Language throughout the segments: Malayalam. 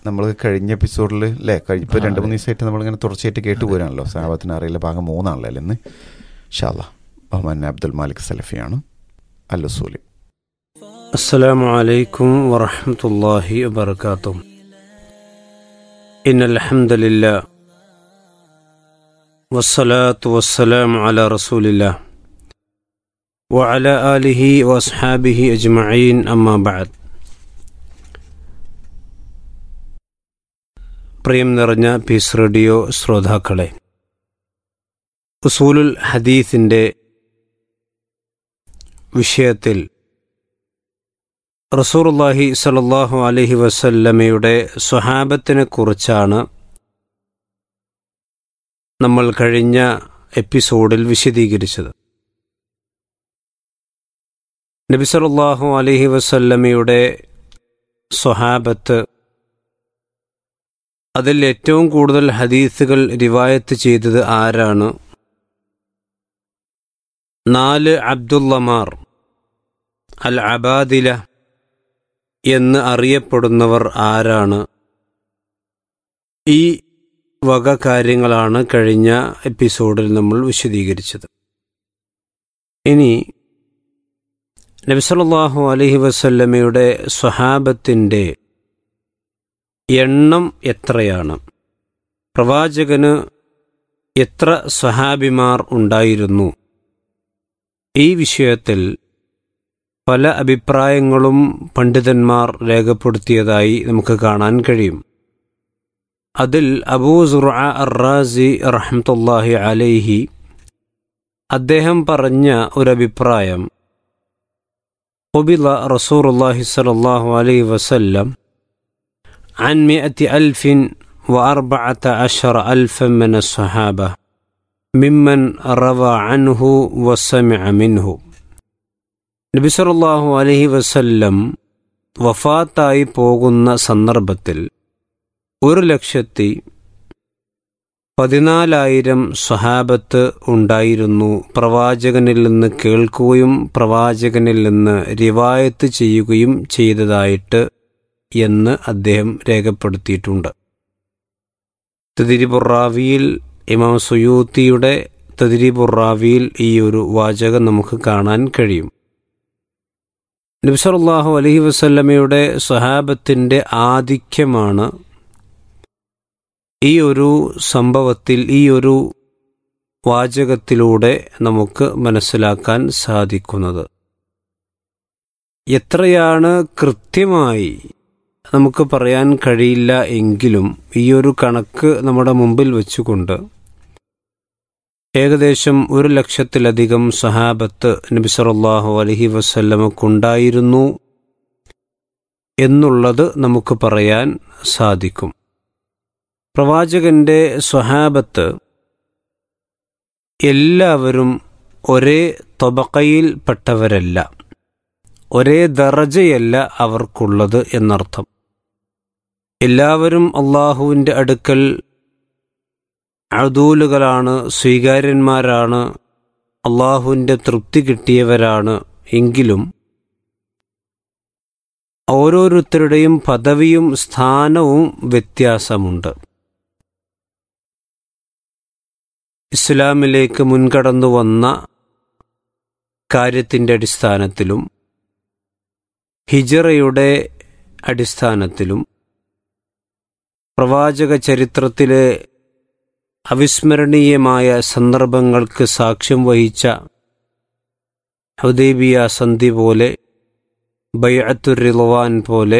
നമ്മൾ കഴിഞ്ഞ എപ്പിസോഡിൽ അല്ലേ കഴിഞ്ഞ ഇപ്പോൾ രണ്ട് മൂന്ന് ദിവസമായിട്ട് നമ്മളിങ്ങനെ തുടർച്ചയായിട്ട് കേട്ടു പോരാണല്ലോ സഹാബത്തിന് അറിയില്ല ഭാഗം മൂന്നാണല്ലോ അല്ലേ ഇന്ന് ഷാല്ല ബഹ്മാൻ അബ്ദുൽ മാലിക് സലഫിയാണ് അല്ലസൂലി السلام عليكم ورحمة الله وبركاته إن الحمد لله والصلاة والسلام على رسول الله وعلى آله وأصحابه أجمعين أما بعد പ്രിയം നിറഞ്ഞ പീസ് റേഡിയോ ശ്രോതാക്കളെ ഉസൂലുൽ ഹദീസിൻ്റെ വിഷയത്തിൽ റസൂറുല്ലാഹി സലല്ലാഹു അലഹി വസല്ലമയുടെ സ്വഹാബത്തിനെ കുറിച്ചാണ് നമ്മൾ കഴിഞ്ഞ എപ്പിസോഡിൽ വിശദീകരിച്ചത് നബി സലല്ലാഹു അലഹി വസല്ലമയുടെ സ്വഹാബത്ത് അതിൽ ഏറ്റവും കൂടുതൽ ഹദീസുകൾ റിവായത്ത് ചെയ്തത് ആരാണ് നാല് അബ്ദുള്ളമാർ അൽ അബാദില എന്ന് അറിയപ്പെടുന്നവർ ആരാണ് ഈ വക കാര്യങ്ങളാണ് കഴിഞ്ഞ എപ്പിസോഡിൽ നമ്മൾ വിശദീകരിച്ചത് ഇനി നബിസല്ലാഹു അലഹി വസല്ലമയുടെ സ്വഹാബത്തിൻ്റെ എണ്ണം എത്രയാണ് പ്രവാചകന് എത്ര സ്വഹാബിമാർ ഉണ്ടായിരുന്നു ഈ വിഷയത്തിൽ പല അഭിപ്രായങ്ങളും പണ്ഡിതന്മാർ രേഖപ്പെടുത്തിയതായി നമുക്ക് കാണാൻ കഴിയും അതിൽ അബൂ സുറ അറാസി റഹ്മത്തുല്ലാഹി അലൈഹി അദ്ദേഹം പറഞ്ഞ ഒരഭിപ്രായം قبل رسول الله صلى الله عليه وسلم عن مئة ألف وأربعة عشر ألفا من الصحابة ممن روى عنه وسمع منه നബി സല്ലല്ലാഹു അലൈഹി വസല്ലം വഫാത്തായി പോകുന്ന സന്ദർഭത്തിൽ ഒരു ലക്ഷത്തി പതിനാലായിരം സ്വഹാബത്ത് ഉണ്ടായിരുന്നു പ്രവാചകനിൽ നിന്ന് കേൾക്കുകയും പ്രവാചകനിൽ നിന്ന് റിവായത്ത് ചെയ്യുകയും ചെയ്തതായിട്ട് എന്ന് അദ്ദേഹം രേഖപ്പെടുത്തിയിട്ടുണ്ട് തദിരിബുറാവിയിൽ ഇമാം സുയൂത്തിയുടെ തദിരിബുറാവിയിൽ ഈ ഒരു വാചകം നമുക്ക് കാണാൻ കഴിയും നബ്സല്ലാഹു അലഹി വസല്ലമയുടെ സ്വഹാബത്തിൻ്റെ ആധിക്യമാണ് ഈ ഒരു സംഭവത്തിൽ ഈ ഒരു വാചകത്തിലൂടെ നമുക്ക് മനസ്സിലാക്കാൻ സാധിക്കുന്നത് എത്രയാണ് കൃത്യമായി നമുക്ക് പറയാൻ കഴിയില്ല എങ്കിലും ഈ ഒരു കണക്ക് നമ്മുടെ മുമ്പിൽ വെച്ചുകൊണ്ട് ഏകദേശം ഒരു ലക്ഷത്തിലധികം സഹാബത്ത് നബി സല്ലല്ലാഹു അലൈഹി വസല്ലമക്കുണ്ടായിരുന്നു എന്നുള്ളത് നമുക്ക് പറയാൻ സാധിക്കും പ്രവാചകന്റെ സ്വഹാബത്ത് എല്ലാവരും ഒരേ തൊബക്കയിൽ പെട്ടവരല്ല ഒരേ ദറജയല്ല അവർക്കുള്ളത് എന്നർത്ഥം എല്ലാവരും അള്ളാഹുവിൻ്റെ അടുക്കൽ അദൂലുകളാണ് സ്വീകാര്യന്മാരാണ് അള്ളാഹുവിൻ്റെ തൃപ്തി കിട്ടിയവരാണ് എങ്കിലും ഓരോരുത്തരുടെയും പദവിയും സ്ഥാനവും വ്യത്യാസമുണ്ട് ഇസ്ലാമിലേക്ക് മുൻകടന്നു വന്ന കാര്യത്തിൻ്റെ അടിസ്ഥാനത്തിലും ഹിജറയുടെ അടിസ്ഥാനത്തിലും പ്രവാചക ചരിത്രത്തിലെ അവിസ്മരണീയമായ സന്ദർഭങ്ങൾക്ക് സാക്ഷ്യം വഹിച്ച ഹുദൈബിയ സന്ധി പോലെ ബയ്അത്തുർ റിളവാൻ പോലെ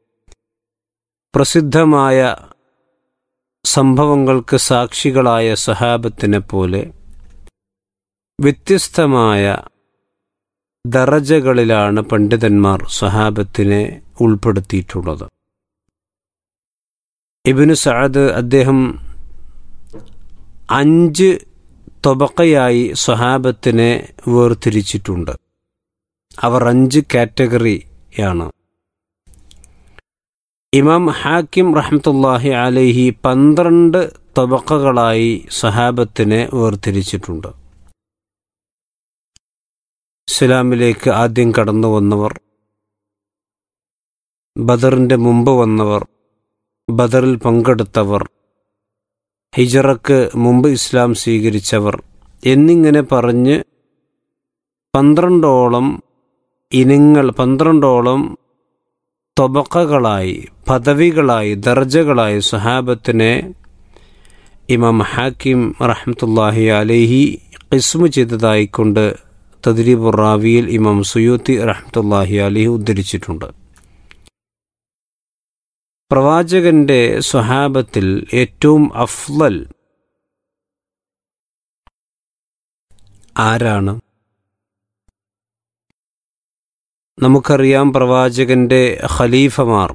പ്രസിദ്ധമായ സംഭവങ്ങൾക്ക് സാക്ഷികളായ സഹാബത്തിനെ പോലെ വ്യത്യസ്തമായ ദറജകളിലാണ് പണ്ഡിതന്മാർ സഹാബത്തിനെ ഉൾപ്പെടുത്തിയിട്ടുള്ളത് ഇബിനു സഅദ് അദ്ദേഹം അഞ്ച് തൊബക്കയായി സ്വഹാബത്തിനെ വേർതിരിച്ചിട്ടുണ്ട് അവർ അഞ്ച് കാറ്റഗറിയാണ് ഇമാം ഹാക്കിം റഹ്മത്തുല്ലാഹി അലൈഹി പന്ത്രണ്ട് തൊബക്കകളായി സഹാബത്തിനെ വേർതിരിച്ചിട്ടുണ്ട് ഇസ്ലാമിലേക്ക് ആദ്യം കടന്നു വന്നവർ ബദറിൻ്റെ മുമ്പ് വന്നവർ ബദറിൽ പങ്കെടുത്തവർ ഹിജറക്ക് മുമ്പ് ഇസ്ലാം സ്വീകരിച്ചവർ എന്നിങ്ങനെ പറഞ്ഞ് പന്ത്രണ്ടോളം ഇനങ്ങൾ പന്ത്രണ്ടോളം തൊബക്കകളായി പദവികളായി ദർജകളായി സഹാബത്തിനെ ഇമാം ഹാക്കിം റഹ്മത്തുല്ലാഹി അലേഹി കിസ്മു ചെയ്തതായിക്കൊണ്ട് തദ്രീബുർ റാവിയിൽ ഇമാം സുയൂത്തി റഹ്മത്തുല്ലാഹി അലേഹി ഉദ്ധരിച്ചിട്ടുണ്ട് പ്രവാചകന്റെ സ്വഹാബത്തിൽ ഏറ്റവും അഫ്ലൽ ആരാണ് നമുക്കറിയാം പ്രവാചകന്റെ ഖലീഫമാർ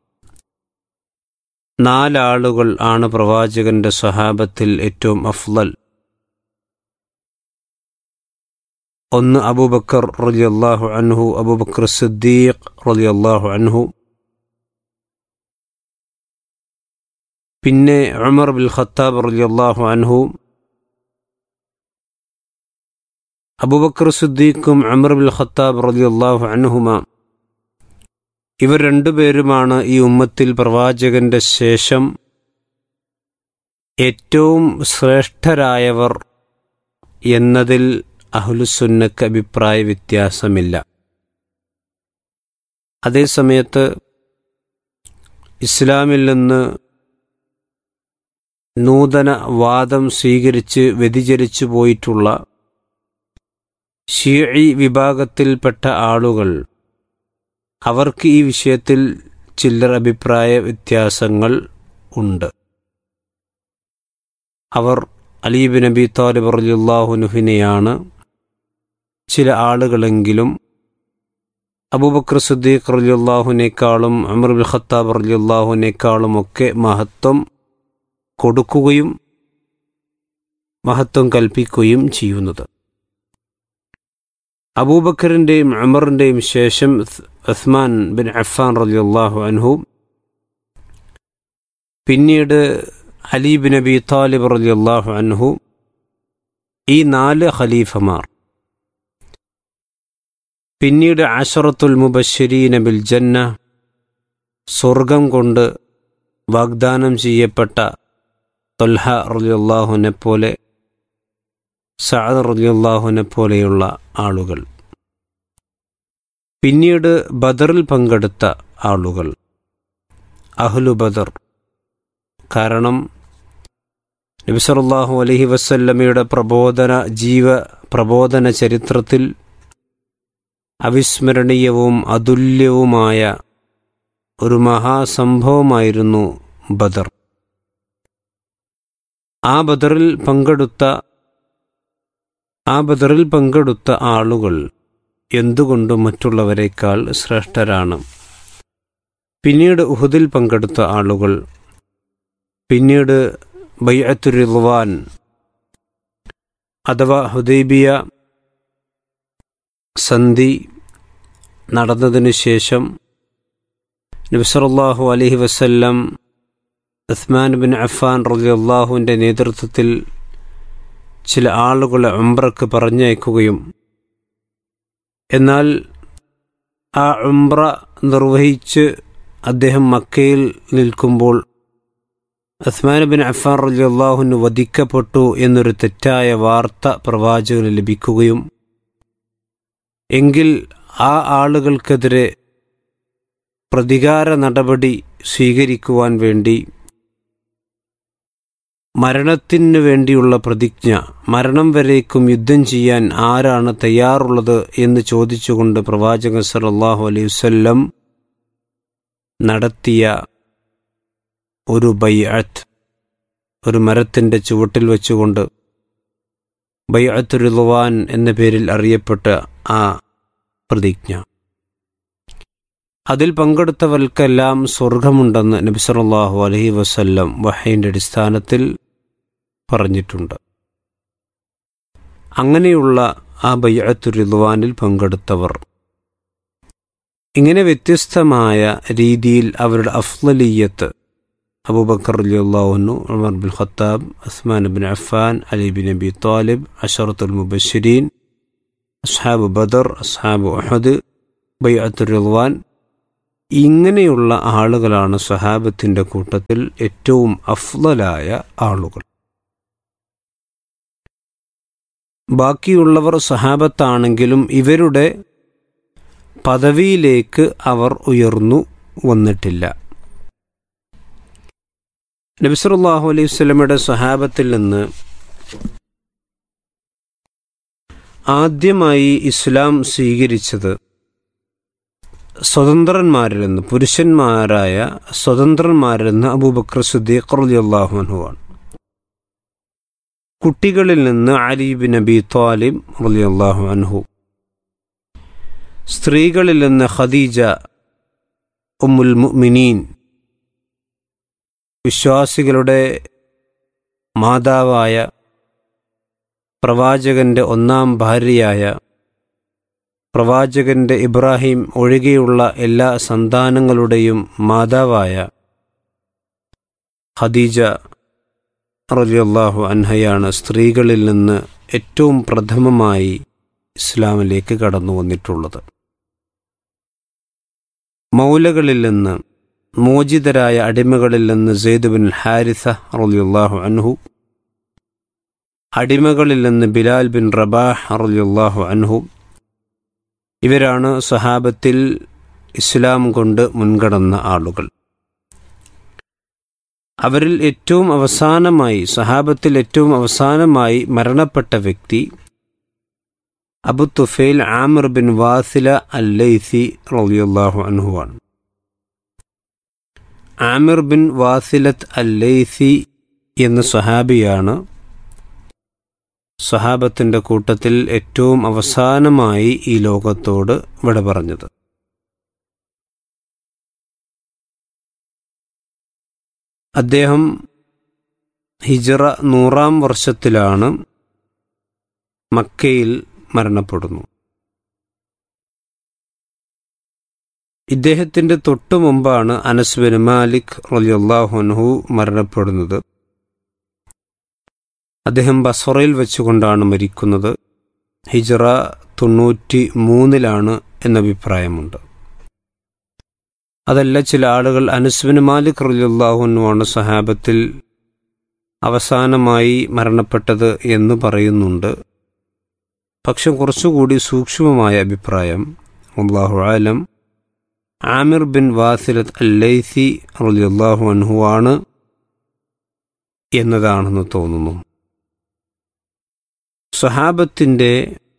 നാലാളുകൾ ആണ് പ്രവാചകന്റെ സ്വഹാബത്തിൽ ഏറ്റവും അഫ്ലൽ ഒന്ന് അബൂബക്കർ റളിയല്ലാഹു അൻഹു അബൂബക്കർ സിദ്ദീഖ് റളിയല്ലാഹു അൻഹു പിന്നെ ഉമർ ബിൽ ഖത്താബ് റളിയല്ലാഹു അൻഹു അബൂബക്കർ സിദ്ദീഖും ഉമർ ബിൽ ഖത്താബ് റളിയല്ലാഹു അൻഹുമ ഇവർ രണ്ടുപേരുമാണ് ഈ ഉമ്മത്തിൽ പ്രവാചകന്റെ ശേഷം ഏറ്റവും ശ്രേഷ്ഠരായവർ എന്നതിൽ അഹ്ലുസുന്നക്ക് അഭിപ്രായ വ്യത്യാസമില്ല അതേസമയത്ത് ഇസ്ലാമിൽ നിന്ന് നൂതന വാദം സ്വീകരിച്ച് വ്യതിചരിച്ചു പോയിട്ടുള്ള ഷീഇ വിഭാഗത്തിൽപ്പെട്ട ആളുകൾ അവർക്ക് ഈ വിഷയത്തിൽ ചില്ലർ അഭിപ്രായ വ്യത്യാസങ്ങൾ ഉണ്ട് അവർ അലീബ് നബി താലിബ് റലിയുല്ലാഹുനുഹിനെയാണ് ചില ആളുകളെങ്കിലും അബൂബക്കർ സുദ്ദീഖ് റലിയുല്ലാഹുനേക്കാളും അമർ ബിൽ ഖത്താബ് റലിയുല്ലാഹുനേക്കാളും ഒക്കെ മഹത്വം കൊടുക്കുകയും മഹത്വം കൽപ്പിക്കുകയും ചെയ്യുന്നത് അബൂബക്കറിൻ്റെയും അമറിൻ്റെയും ശേഷം ഉസ്മാൻ ബിൻ അഫാൻ റലിയുല്ലാഹു അൻഹു പിന്നീട് അലി ബിൻ അബി താലിബ് റലിയുല്ലാഹു അൻഹു ഈ നാല് ഖലീഫമാർ പിന്നീട് അഷറത്തുൽ മുബശ്ശരീന ബിൽ ജന്ന സ്വർഗം കൊണ്ട് വാഗ്ദാനം ചെയ്യപ്പെട്ട തൊൽഹ റലിയുല്ലാഹുവിനെ പോലെ സഅദ് റലിയുല്ലാഹുവിനെ പോലെയുള്ള ആളുകൾ പിന്നീട് ബദറിൽ പങ്കെടുത്ത ആളുകൾ അഹ്ലു ബദർ കാരണം നബിസറുല്ലാഹു അലഹി വസല്ലമയുടെ പ്രബോധന ജീവ പ്രബോധന ചരിത്രത്തിൽ അവിസ്മരണീയവും അതുല്യവുമായ ഒരു മഹാസംഭവമായിരുന്നു ബദർ ആ ബദറിൽ പങ്കെടുത്ത ആ ബദറിൽ പങ്കെടുത്ത ആളുകൾ എന്തുകൊണ്ടും മറ്റുള്ളവരെക്കാൾ ശ്രേഷ്ഠരാണ് പിന്നീട് ഉഹുദിൽ പങ്കെടുത്ത ആളുകൾ പിന്നീട് ബയ്യത്തുറിവാൻ അഥവാ ഹുദൈബിയ സന്ധി നടന്നതിനു ശേഷം നബ്സറല്ലാഹു അലഹി വസല്ലം ഉസ്മാൻ ബിൻ അഫാൻ റലിയല്ലാഹുവിൻ്റെ നേതൃത്വത്തിൽ ചില ആളുകളെ ഉംറക്ക് പറഞ്ഞയക്കുകയും എന്നാൽ ആ ഉംറ നിർവഹിച്ച് അദ്ദേഹം മക്കയിൽ നിൽക്കുമ്പോൾ ഉസ്മാൻ ബിൻ അഫാൻ റലിയല്ലാഹുവിന് വധിക്കപ്പെട്ടു എന്നൊരു തെറ്റായ വാർത്ത പ്രവാചകന് ലഭിക്കുകയും എങ്കിൽ ആ ആളുകൾക്കെതിരെ പ്രതികാര നടപടി സ്വീകരിക്കുവാൻ വേണ്ടി മരണത്തിനു വേണ്ടിയുള്ള പ്രതിജ്ഞ മരണം വരേക്കും യുദ്ധം ചെയ്യാൻ ആരാണ് തയ്യാറുള്ളത് എന്ന് ചോദിച്ചുകൊണ്ട് പ്രവാചകൻ സല്ലല്ലാഹു അലൈഹി വസല്ലം നടത്തിയ ഒരു ബൈഅത്ത് ഒരു മരത്തിൻ്റെ ചുവട്ടിൽ വെച്ചുകൊണ്ട് ബൈഅത്തുരുവാൻ എന്ന പേരിൽ അറിയപ്പെട്ട ആ പ്രതിജ്ഞ അതിൽ പങ്കെടുത്തവർക്കെല്ലാം സ്വർഗമുണ്ടെന്ന് നബി സല്ലല്ലാഹു അലൈഹി വസല്ലം വഹയിൻ്റെ അടിസ്ഥാനത്തിൽ പറഞ്ഞിട്ടുണ്ട് അങ്ങനെയുള്ള ആ ബയ്യത്തു റിദ്വാനിൽ പങ്കെടുത്തവർ ഇങ്ങനെ വ്യത്യസ്തമായ രീതിയിൽ അവരുടെ അഫ്ലലീയത്ത് അബൂബക്കർ അലിയുള്ളാഹുനു Umar bin Khattab Uthman bin Affan Ali bin Abi Talib അഷറത്തുൽ മുബഷിരീൻ അസ്ഹാബ് ബദർ അസ്ഹാബ് അഹദ് ബയ്യത്തു റിദ്വാൻ ഇങ്ങനെയുള്ള ആളുകളാണ് സഹാബത്തിൻ്റെ കൂട്ടത്തിൽ ഏറ്റവും അഫ്ലലായ ആളുകൾ ബാക്കിയുള്ളവർ സഹാബത്താണെങ്കിലും ഇവരുടെ പദവിയിലേക്ക് അവർ ഉയർന്നു വന്നിട്ടില്ല നബിസറുല്ലാഹു അലൈഹി സ്വലമയുടെ സഹാബത്തിൽ നിന്ന് ആദ്യമായി ഇസ്ലാം സ്വീകരിച്ചത് സ്വതന്ത്രന്മാരിൽ നിന്ന് പുരുഷന്മാരായ സ്വതന്ത്രന്മാരിൽ നിന്ന് അബൂബക്കർ സുദ്ദീഖ് റളിയല്ലാഹു അൻഹുവാണ് കുട്ടികളിൽ നിന്ന് അലി ബിൻ നബി ത്വാലിബ് റളിയല്ലാഹു അൻഹു സ്ത്രീകളിൽ നിന്ന് ഖദീജ ഉമ്മുൽ മുഅ്മിനീൻ വിശ്വാസികളുടെ മാതാവായ പ്രവാചകന്റെ ഒന്നാം ഭാര്യയായ പ്രവാചകന്റെ ഇബ്രാഹിം ഒഴികെയുള്ള എല്ലാ സന്താനങ്ങളുടെയും മാതാവായ ഖദീജ റലിയല്ലാഹു അൻഹയാണ് സ്ത്രീകളിൽ നിന്ന് ഏറ്റവും പ്രഥമമായി ഇസ്ലാമിലേക്ക് കടന്നു വന്നിട്ടുള്ളത് മൗലകളിൽ നിന്ന് മോചിതരായ അടിമകളിൽ നിന്ന് സെയ്ദ് ബിൻ ഹാരിസ റലിയല്ലാഹു അൻഹു അടിമകളിൽ നിന്ന് ബിലാൽ ബിൻ റബാഹ് റലിയല്ലാഹു അൻഹു ഇവരാണ് സഹാബത്തിൽ ഇസ്ലാം കൊണ്ട് മുൻകടന്ന ആളുകൾ അവരിൽ ഏറ്റവും അവസാനമായി സഹാബത്തിൽ ഏറ്റവും അവസാനമായി മരണപ്പെട്ട വ്യക്തി Abu Tufail Amir bin Wathila അല്ലൈസി റളിയല്ലാഹു അൻഹുവാണ് ആമിർ ബിൻ വാസിലത്ത് അല്ലൈസി എന്ന സഹാബിയാണ് സഹാബത്തിൻ്റെ കൂട്ടത്തിൽ ഏറ്റവും അവസാനമായി ഈ ലോകത്തോട് വിട പറഞ്ഞത് അദ്ദേഹം ഹിജറ നൂറാം വർഷത്തിലാണ് മക്കയിൽ മരണപ്പെടുന്നു ഇദ്ദേഹത്തിൻ്റെ തൊട്ടു മുമ്പാണ് അനസ് ബിൻ മാലിക് റലിയല്ലാഹുൻഹു മരണപ്പെടുന്നത് അദ്ദേഹം ബസറയിൽ വെച്ചുകൊണ്ടാണ് മരിക്കുന്നത് ഹിജറ തൊണ്ണൂറ്റി മൂന്നിലാണ് എന്ന അഭിപ്രായമുണ്ട് അതല്ല ചില ആളുകൾ അനസ്ബിന് മാലിക് റലിയുള്ളാഹുനുവാണ് സഹാബത്തിൽ അവസാനമായി മരണപ്പെട്ടത് എന്ന് പറയുന്നുണ്ട് പക്ഷെ കുറച്ചുകൂടി സൂക്ഷ്മമായ അഭിപ്രായം അള്ളാഹു ആലം ആമിർ ബിൻ വാസിലത്ത് അല്ലൈസി റലിയുള്ളാഹു അൻഹുവാണ് എന്നതാണെന്ന് തോന്നുന്നു സഹാബത്തിൻ്റെ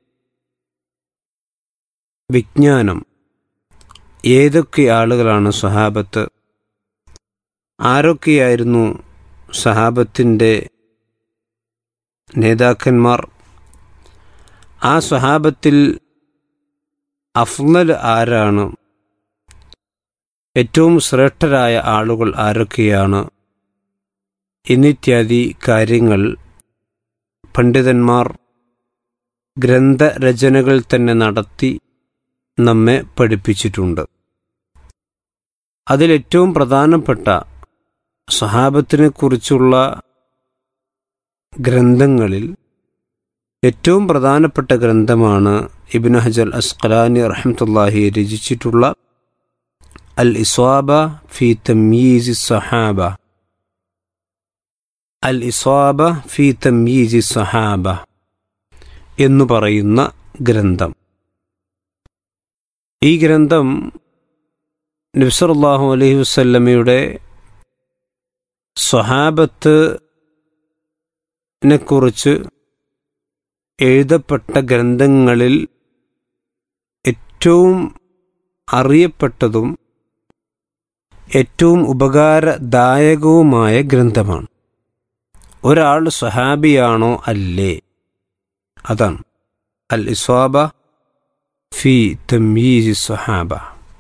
വിജ്ഞാനം ഏതൊക്കെ ആളുകളാണ് സഹാബത്ത് ആരൊക്കെയായിരുന്നു സഹാബത്തിൻ്റെ നേതാക്കന്മാർ ആ സഹാബത്തിൽ അഫ്ലൽ ആരാണ് ഏറ്റവും ശ്രേഷ്ഠരായ ആളുകൾ ആരൊക്കെയാണ് എന്നിത്യാദി കാര്യങ്ങൾ പണ്ഡിതന്മാർ ഗ്രന്ഥരചനകൾ തന്നെ നടത്തി നമ്മെ പഠിപ്പിച്ചിട്ടുണ്ട് അതിലേറ്റവും പ്രധാനപ്പെട്ട സഹാബത്തിനെക്കുറിച്ചുള്ള ഗ്രന്ഥങ്ങളിൽ ഏറ്റവും പ്രധാനപ്പെട്ട ഗ്രന്ഥമാണ് ഇബിൻ ഹജർ അസ്കലാനി റഹ്മത്തുല്ലാഹി രചിച്ചിട്ടുള്ള അൽ ഇസ്വാബ ഫി തമീസി സഹാബ അൽ ഇസ്വാബ ഫി തമീസി സഹാബ എന്നു പറയുന്ന ഗ്രന്ഥം ഈ ഗ്രന്ഥം നബ്സറുല്ലാഹു അലൈഹി വസല്ലമയുടെ സ്വഹാബത്തിനെക്കുറിച്ച് എഴുതപ്പെട്ട ഗ്രന്ഥങ്ങളിൽ ഏറ്റവും അറിയപ്പെട്ടതും ഏറ്റവും ഉപകാരദായകവുമായ ഗ്രന്ഥമാണ് ഒരാൾ സഹാബിയാണോ അല്ലേ അതാണ് അൽ ഇസ്വാബ ഫി തമീസ് സഹാബ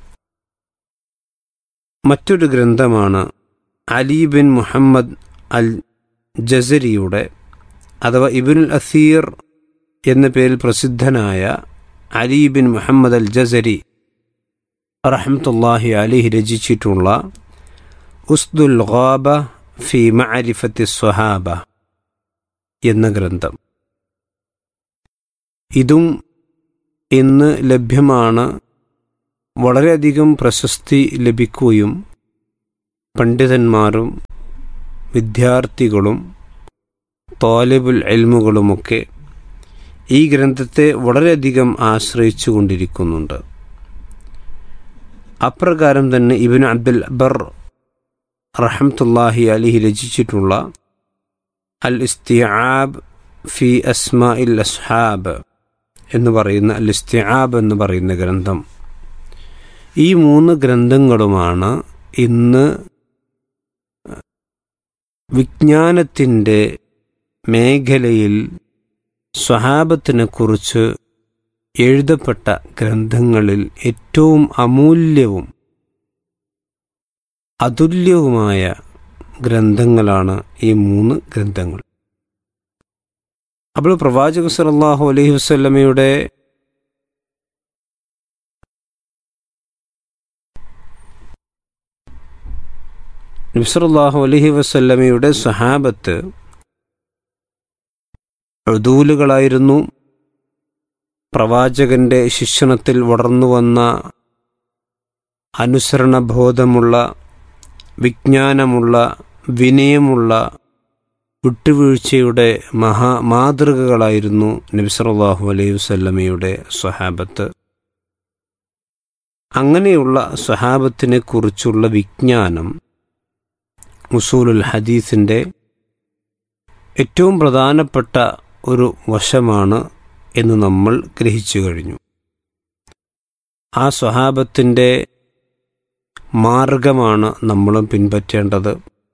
മറ്റൊരു ഗ്രന്ഥമാണ് അലി ബിൻ മുഹമ്മദ് അൽ ജസരിയുടെ അഥവാ ഇബിനുൽ അസീർ എന്ന പേരിൽ പ്രസിദ്ധനായ Ali bin Muhammad al Jazari റഹമത്തുല്ലാഹി അലിഹി രചിച്ചിട്ടുള്ള ഉസ്ദുൽ ഖാബ ഫി മഅരിഫത്തി സ്വഹാബ എന്ന ഗ്രന്ഥം ഇതും ഇന്ന് ലഭ്യമാണ് വളരെയധികം പ്രശസ്തി ലഭിക്കുകയും പണ്ഡിതന്മാരും വിദ്യാർത്ഥികളും തോലിബുൽ എൽമുകളുമൊക്കെ ഈ ഗ്രന്ഥത്തെ വളരെയധികം ആശ്രയിച്ചു കൊണ്ടിരിക്കുന്നുണ്ട് അപ്രകാരം തന്നെ ഇബിൻ അബ്ദുൽ ബർ റഹമത്തുല്ലാഹി അലിഹി രചിച്ചിട്ടുള്ള അൽ ഇസ്തിആബ് ഫി അസ്മാ ഇൽ അസ്ഹാബ് എന്ന് പറയുന്ന അൽ ഇസ്തിആബ് എന്ന് പറയുന്ന ഗ്രന്ഥം ഈ മൂന്ന് ഗ്രന്ഥങ്ങളുമാണ് ഇന്ന് വിജ്ഞാനത്തിൻ്റെ മേഖലയിൽ സ്വഹാബത്തിനെ കുറിച്ച് എഴുതപ്പെട്ട ഗ്രന്ഥങ്ങളിൽ ഏറ്റവും അമൂല്യവും അതുല്യവുമായ ഗ്രന്ഥങ്ങളാണ് ഈ മൂന്ന് ഗ്രന്ഥങ്ങൾ അപ്പോൾ പ്രവാചക സല്ലല്ലാഹു അലൈഹി വസല്ലമയുടെ നബ്സല്ലാഹു അലൈഹി വസല്ലമയുടെ സഹാബത്ത് ഉദൂലുകളായിരുന്നു പ്രവാചകന്റെ ശിക്ഷണത്തിൽ വളർന്നു വന്ന അനുസരണബോധമുള്ള വിജ്ഞാനമുള്ള വിനയമുള്ള വിട്ടുവീഴ്ചയുടെ മഹാ മാതൃകകളായിരുന്നു നബിസറല്ലാഹു അലൈഹി വസല്ലമയുടെ സ്വഹാബത്ത് അങ്ങനെയുള്ള സ്വഹാബത്തിനെ കുറിച്ചുള്ള വിജ്ഞാനം മുസൂലുൽ ഹദീസിൻ്റെ ഏറ്റവും പ്രധാനപ്പെട്ട ഒരു വശമാണ് എന്ന് നമ്മൾ ഗ്രഹിച്ചു കഴിഞ്ഞു ആ സ്വഹാബത്തിൻ്റെ മാർഗമാണ് നമ്മളും പിൻപറ്റേണ്ടത്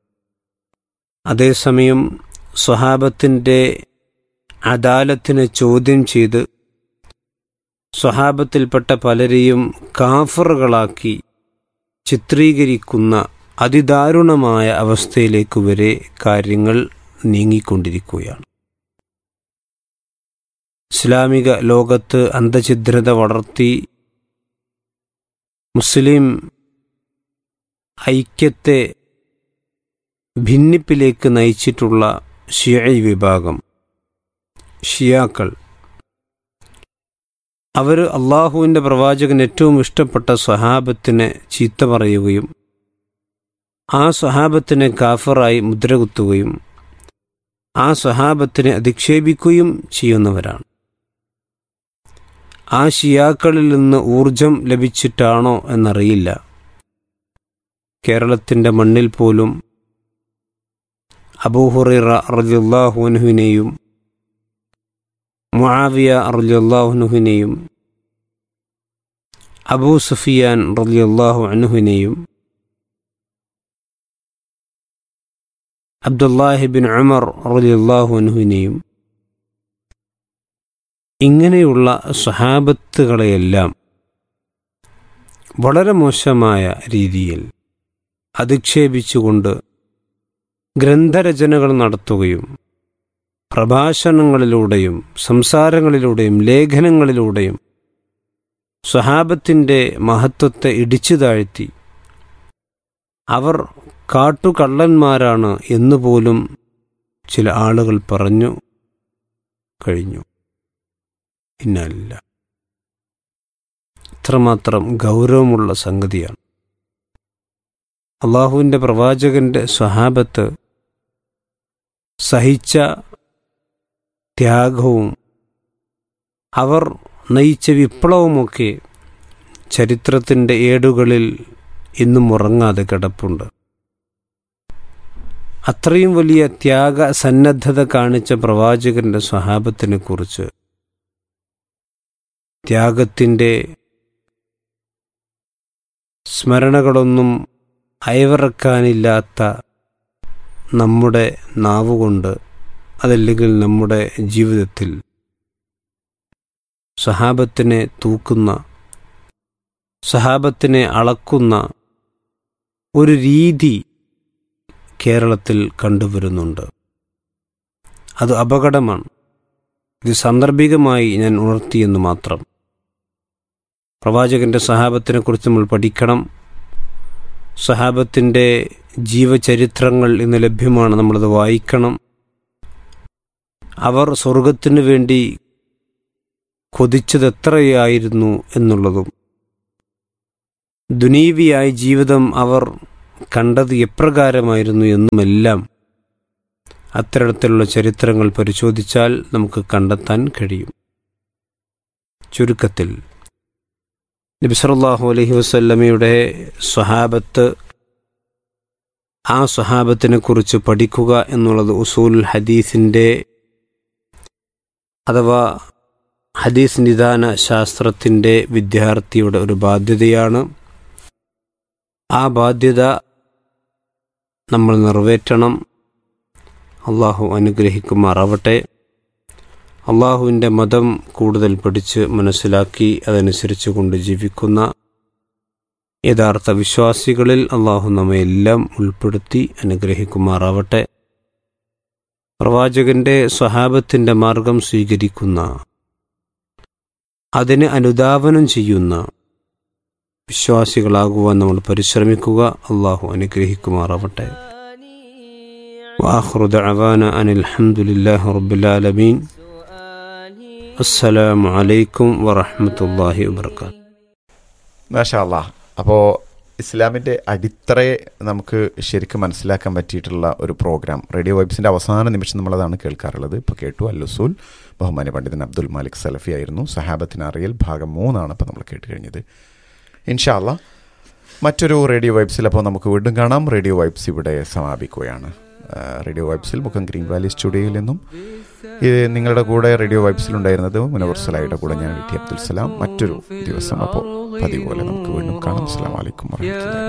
അതേസമയം സ്വഹാബത്തിൻ്റെ അദാലത്തിനെ ചോദ്യം ചെയ്ത് സ്വഹാബത്തിൽപ്പെട്ട പലരെയും കാഫറുകളാക്കി ചിത്രീകരിക്കുന്ന അതിദാരുണമായ അവസ്ഥയിലേക്ക് വരെ കാര്യങ്ങൾ നീങ്ങിക്കൊണ്ടിരിക്കുകയാണ് ഇസ്ലാമിക ലോകത്ത് അന്ധഛിദ്രത വളർത്തി മുസ്ലിം ഐക്യത്തെ ഭിന്നിപ്പിലേക്ക് നയിച്ചിട്ടുള്ള ഷിയൈ വിഭാഗം ഷിയാക്കൾ അവർ അള്ളാഹുവിൻ്റെ പ്രവാചകൻ ഏറ്റവും ഇഷ്ടപ്പെട്ട സ്വഹാബത്തിനെ ചീത്ത പറയുകയും ആ സ്വഹാബത്തിനെ കാഫറായി മുദ്രകുത്തുകയും ആ സ്വഹാബത്തിനെ അധിക്ഷേപിക്കുകയും ചെയ്യുന്നവരാണ് ആ ഷിയാക്കളിൽ നിന്ന് ഊർജം ലഭിച്ചിട്ടാണോ എന്നറിയില്ല കേരളത്തിൻ്റെ മണ്ണിൽ പോലും അബൂഹുറൈറ റലിയുല്ലാഹുനുവിനെയും മുആവിയ റലിയുല്ലാഹുനുവിനെയും അബൂ സുഫിയാൻ റലിയുല്ലാഹു അനുഹിനെയും അബ്ദുല്ലാഹിബിൻ ഉമർ റലിയുല്ലാഹു അൻഹുവിനെയും ഇങ്ങനെയുള്ള സ്വഹാബത്തുകളെയെല്ലാം വളരെ മോശമായ രീതിയിൽ അധിക്ഷേപിച്ചുകൊണ്ട് ഗ്രന്ഥരചനകൾ നടത്തുകയും പ്രഭാഷണങ്ങളിലൂടെയും സംസാരങ്ങളിലൂടെയും ലേഖനങ്ങളിലൂടെയും സ്വഹാബത്തിൻ്റെ മഹത്വത്തെ ഇടിച്ചു താഴ്ത്തി അവർ കാട്ടുകള്ളന്മാരാണ് എന്നുപോലും ചില ആളുകൾ പറഞ്ഞു കഴിഞ്ഞു ഇന്നല്ല ഇത്രമാത്രം ഗൗരവമുള്ള സംഗതിയാണ് അള്ളാഹുവിൻ്റെ പ്രവാചകന്റെ സ്വഹാബത്ത് സഹിച്ച ത്യാഗവും അവർ നയിച്ച വിപ്ലവമൊക്കെ ചരിത്രത്തിൻ്റെ ഏടുകളിൽ ഇന്നും ഉറങ്ങാതെ കിടപ്പുണ്ട് അത്രയും വലിയ ത്യാഗ സന്നദ്ധത കാണിച്ച പ്രവാചകന്റെ സ്വഹാബത്തിനെ കുറിച്ച് ത്യാഗത്തിൻ്റെ സ്മരണകളൊന്നും അയവിറക്കാനില്ലാത്ത നമ്മുടെ നാവുകൊണ്ട് അതല്ലെങ്കിൽ നമ്മുടെ ജീവിതത്തിൽ സഹാബത്തിനെ തൂക്കുന്ന സഹാബത്തിനെ അളക്കുന്ന ഒരു രീതി കേരളത്തിൽ കണ്ടുവരുന്നുണ്ട് അത് അപകടമാണ് ഇത് സാന്ദർഭികമായി ഞാൻ ഉണർത്തിയെന്ന് മാത്രം പ്രവാചകന്റെ സഹാബത്തിനെക്കുറിച്ച് നമ്മൾ പഠിക്കണം സഹാബത്തിൻ്റെ ജീവചരിത്രങ്ങൾ ഇന്ന് ലഭ്യമാണ് നമ്മളത് വായിക്കണം അവർ സ്വർഗത്തിനു വേണ്ടി കൊതിച്ചത് എത്രയായിരുന്നു എന്നുള്ളതും ദുനീവിയായ ജീവിതം അവർ കണ്ടത് എപ്രകാരമായിരുന്നു എന്നുമെല്ലാം അത്തരത്തിലുള്ള ചരിത്രങ്ങൾ പരിശോധിച്ചാൽ നമുക്ക് കണ്ടെത്താൻ കഴിയും ചുരുക്കത്തിൽ നബിസറല്ലാഹു അലഹി വസ്ല്ലമയുടെ സ്വഹാബത്ത് ആ സ്വഹാബത്തിനെ കുറിച്ച് പഠിക്കുക എന്നുള്ളത് ഉസൂൽ ഹദീസിൻ്റെ അഥവാ ഹദീസ് നിദാന ശാസ്ത്രത്തിൻ്റെ വിദ്യാർത്ഥിയുടെ ഒരു ബാധ്യതയാണ് ആ ബാധ്യത നമ്മൾ നിറവേറ്റണം അള്ളാഹു അനുഗ്രഹിക്കുമാറാവട്ടെ അള്ളാഹുവിൻ്റെ മതം കൂടുതൽ പഠിച്ച് മനസ്സിലാക്കി അതനുസരിച്ച് കൊണ്ട് ജീവിക്കുന്ന യഥാർത്ഥ വിശ്വാസികളിൽ അള്ളാഹു നമ്മെ എല്ലാം ഉൾപ്പെടുത്തി അനുഗ്രഹിക്കുമാറാവട്ടെ പ്രവാചകന്റെ സ്വഹാബത്തിൻ്റെ മാർഗം സ്വീകരിക്കുന്ന അതിന് അനുധാവനം ചെയ്യുന്ന വിശ്വാസികളാകുവാൻ നമ്മൾ പരിശ്രമിക്കുക അള്ളാഹു അനുഗ്രഹിക്കുമാറാവട്ടെ وآخر دعوانا أن الحمد لله رب العالمين السلام عليكم ورحمة الله وبركاته മാഷാല്ല അപ്പോൾ ഇസ്ലാമിൻ്റെ അടിത്തറയെ നമുക്ക് ശരിക്കും മനസ്സിലാക്കാൻ പറ്റിയിട്ടുള്ള ഒരു പ്രോഗ്രാം റേഡിയോ വൈബ്സിൻ്റെ അവസാന നിമിഷം നമ്മളതാണ് കേൾക്കാറുള്ളത് ഇപ്പോൾ കേട്ടു അല്ലുസൂൽ ബഹുമാന്യ പണ്ഡിതൻ അബ്ദുൽ മാലിക് സലഫി ആയിരുന്നു സഹാബത്തിന് അറിയൽ ഭാഗം മൂന്നാണ് ഇപ്പോൾ നമ്മൾ കേട്ട് കഴിഞ്ഞത് ഇൻഷാല്ല മറ്റൊരു റേഡിയോ വൈബ്സിൽ അപ്പോൾ നമുക്ക് വീണ്ടും കാണാം റേഡിയോ വൈബ്സ് ഇവിടെ സമാപിക്കുകയാണ് ആ, റേഡിയോ വൈബ്സിൽ മുഖം ഗ്രീൻ വാലി സ്റ്റുഡിയോയിൽ നിന്നും ഇത് നിങ്ങളുടെ കൂടെ റേഡിയോ വൈബ്സിൽ ഉണ്ടായിരുന്നത് മുനവർ സലായുടെ കൂടെ ഞാൻ വി ടി അബ്ദുൽ സലാം മറ്റൊരു ദിവസം അപ്പോൾ പതിവ് പോലെ നമുക്ക് വീണ്ടും കാണാം അസ്സാം വലൈക്കും വാഹമത്തുള്ള